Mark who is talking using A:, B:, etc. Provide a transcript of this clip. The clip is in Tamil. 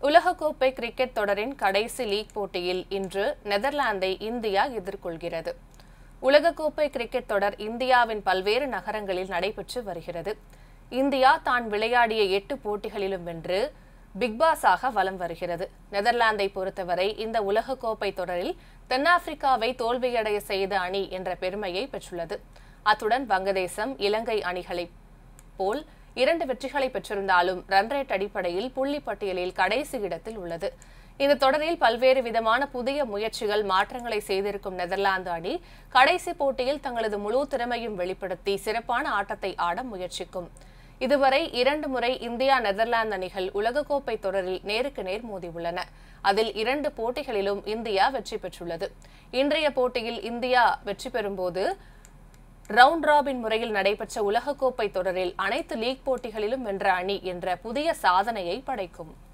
A: உலகக்கோப்பை கிரிக்கெட் தொடரின் கடைசி லீக் போட்டியில் இன்று நெதர்லாந்தை இந்தியா எதிர்கொள்கிறது உலகக்கோப்பை கிரிக்கெட் தொடர் இந்தியாவின் பல்வேறு நகரங்களில் நடைபெற்று வருகிறது இந்தியா தான் விளையாடிய எட்டு போட்டிகளிலும் வென்று பிக்பாஸாக வலம் வருகிறது நெதர்லாந்தை பொறுத்தவரை இந்த உலகக்கோப்பை தொடரில் தென்னாப்பிரிக்காவை தோல்வியடைய செய்த அணி என்ற பெருமையை பெற்றுள்ளது அத்துடன் வங்கதேசம் இலங்கை அணிகளை போல் இரண்டு வெற்றிகளை பெற்றிருந்தாலும் ரன் ரேட் அடிப்படையில் புள்ளி பட்டியலில் கடைசி இடத்தில் உள்ளது இந்த தொடரில் பல்வேறு விதமான புதிய முயற்சிகள் மாற்றங்களை செய்திருக்கும் நெதர்லாந்து அணி கடைசி போட்டியில் தங்களது முழு திறமையும் வெளிப்படுத்தி சிறப்பான ஆட்டத்தை ஆட முயற்சிக்கும் இதுவரை இரண்டு முறை இந்தியா நெதர்லாந்து அணிகள் உலகக்கோப்பை தொடரில் நேருக்கு நேர் மோதியுள்ளன அதில் இரண்டு போட்டிகளிலும் இந்தியா வெற்றி பெற்றுள்ளது இன்றைய போட்டியில் இந்தியா வெற்றி பெறும்போது ரவுண்ட் ராபின் முறையில் நடைபெற்ற உலகக்கோப்பை தொடரில் அனைத்து லீக் போட்டிகளிலும் வென்ற அணி என்ற புதிய சாதனையை படைக்கும்